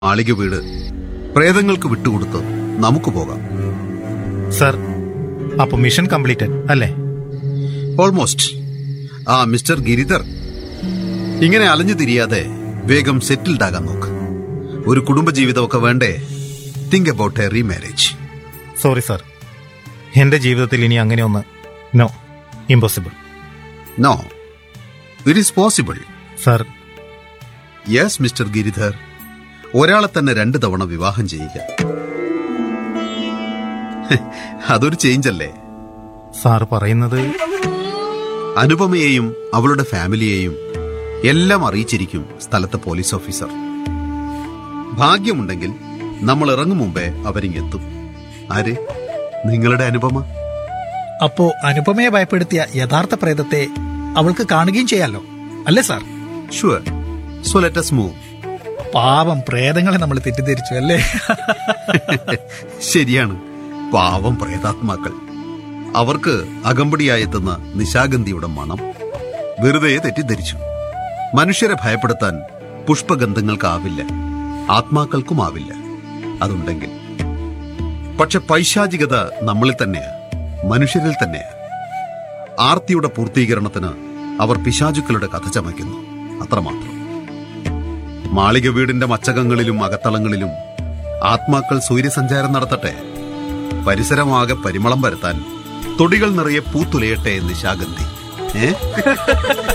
മാളിക വീട് പ്രേതങ്ങൾക്ക് വിട്ടുകൊടുത്ത് നമുക്ക് പോകാം സർ അപ്പൊ മിഷൻ കംപ്ലീറ്റഡ് അല്ലേ ഓൾമോസ്റ്റ് ആ മിസ്റ്റർ ഗിരിധർ ഇങ്ങനെ അലഞ്ഞു തിരിയാതെ വേഗം സെറ്റിൽഡ് ആകാൻ നോക്ക് ഒരു കുടുംബജീവിതമൊക്കെ വേണ്ടേ think about a remarriage sorry sir എന്റെ ജീവിതത്തിൽ ഇനി അങ്ങനെ ഒന്ന് no impossible no it is possible sir yes mister Giridhar ഒരാളെ തന്നെ രണ്ട് തവണ വിവാഹം ചെയ്യുക ഹെ, അതൊരു ചേഞ്ച് അല്ലേ സാർ പറയുന്നത് അനുപമയെയും അവളുടെ ഫാമിലിയെയും എല്ലാം അറിയിച്ചിരിക്കും സ്ഥലത്തെ പോലീസ് ഓഫീസർ ഭാഗ്യമുണ്ടെങ്കിൽ നമ്മൾ ഇറങ്ങും മുമ്പേ അവരിങ്ങെത്തും ആര് നിങ്ങളുടെ അനുപമ അപ്പോ അനുപമയെ ഭയപ്പെടുത്തിയ യഥാർത്ഥ പ്രേതത്തെ അവൾക്ക് കാണുകയും ചെയ്യാലോ അല്ലേ sir sure so let's move പാവം പ്രേതങ്ങളെ നമ്മൾ തെറ്റിദ്ധരിച്ചു അല്ലേ ശരിയാണ് പാവം പ്രേതാത്മാക്കൾ അവർക്ക് അകമ്പടിയായെത്തുന്ന നിശാഗന്ധിയുടെ മണം വെറുതെ തെറ്റിദ്ധരിച്ചു മനുഷ്യരെ ഭയപ്പെടുത്താൻ പുഷ്പഗന്ധങ്ങൾക്കാവില്ല ആത്മാക്കൾക്കുമാവില്ല അതുണ്ടെങ്കിൽ പക്ഷെ പൈശാചികത നമ്മളിൽ തന്നെയാ മനുഷ്യരിൽ തന്നെയാ ആർത്തിയുടെ പൂർത്തീകരണത്തിന് അവർ പിശാചുക്കളുടെ കഥ ചമയ്ക്കുന്നു അത്രമാത്രം മാളിക വീടിന്റെ മച്ചകങ്ങളിലും അകത്തളങ്ങളിലും ആത്മാക്കൾ സൂര്യസഞ്ചാരം നടത്തട്ടെ പരിസരമാകെ പരിമളം വരുത്താൻ തൊടികൾ നിറയെ പൂത്തുലയട്ടെ നിശാഗന്ധി ഏ